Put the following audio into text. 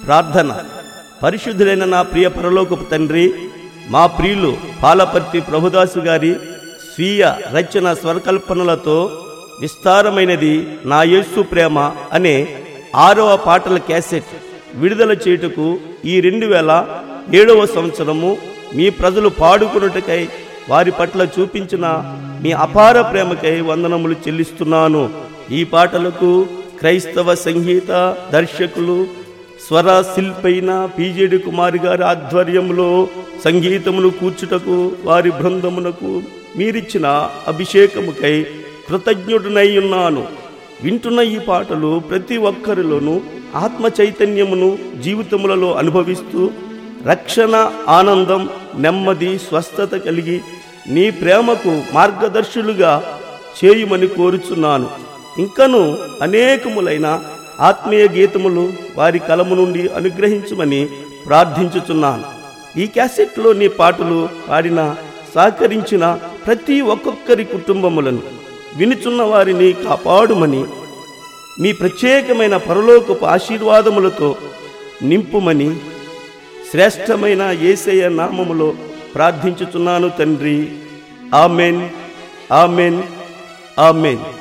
ప్రార్థన పరిశుద్ధులైన నా ప్రియ పరలోకపు తండ్రి మా ప్రియులు పాలపర్తి ప్రభుదాసు గారి స్వీయ రచన స్వరకల్పనలతో విస్తారమైనది నా యేసు ప్రేమ అనే ఆరవ పాటల క్యాసెట్ విడుదల చేయుటకు ఈ రెండు వేల ఏడవ సంవత్సరము మీ ప్రజలు పాడుకున్నట్టుకై వారి పట్ల చూపించిన మీ అపార ప్రేమకై వందనములు చెల్లిస్తున్నాను ఈ పాటలకు క్రైస్తవ సంగీత దర్శకులు స్వర శిల్పైన పీజేడి కుమారి గారి ఆధ్వర్యంలో సంగీతమును కూర్చుటకు వారి బృందమునకు మీరిచ్చిన అభిషేకముకై కృతజ్ఞుడినై ఉన్నాను వింటున్న ఈ పాటలు ప్రతి ఒక్కరిలోనూ ఆత్మ చైతన్యమును జీవితములలో అనుభవిస్తూ రక్షణ ఆనందం నెమ్మది స్వస్థత కలిగి నీ ప్రేమకు మార్గదర్శులుగా చేయుమని కోరుచున్నాను ఇంకను అనేకములైన ఆత్మీయ గీతములు వారి కలము నుండి అనుగ్రహించమని ప్రార్థించుచున్నాను ఈ క్యాసెట్లో నీ పాటలు పాడిన సహకరించిన ప్రతి ఒక్కొక్కరి కుటుంబములను వినుచున్న వారిని కాపాడుమని మీ ప్రత్యేకమైన పరలోకపు ఆశీర్వాదములతో నింపుమని శ్రేష్టమైన ఏసయ్య నామములో ప్రార్థించుచున్నాను తండ్రి ఆమెన్ ఆమెన్ ఆమెన్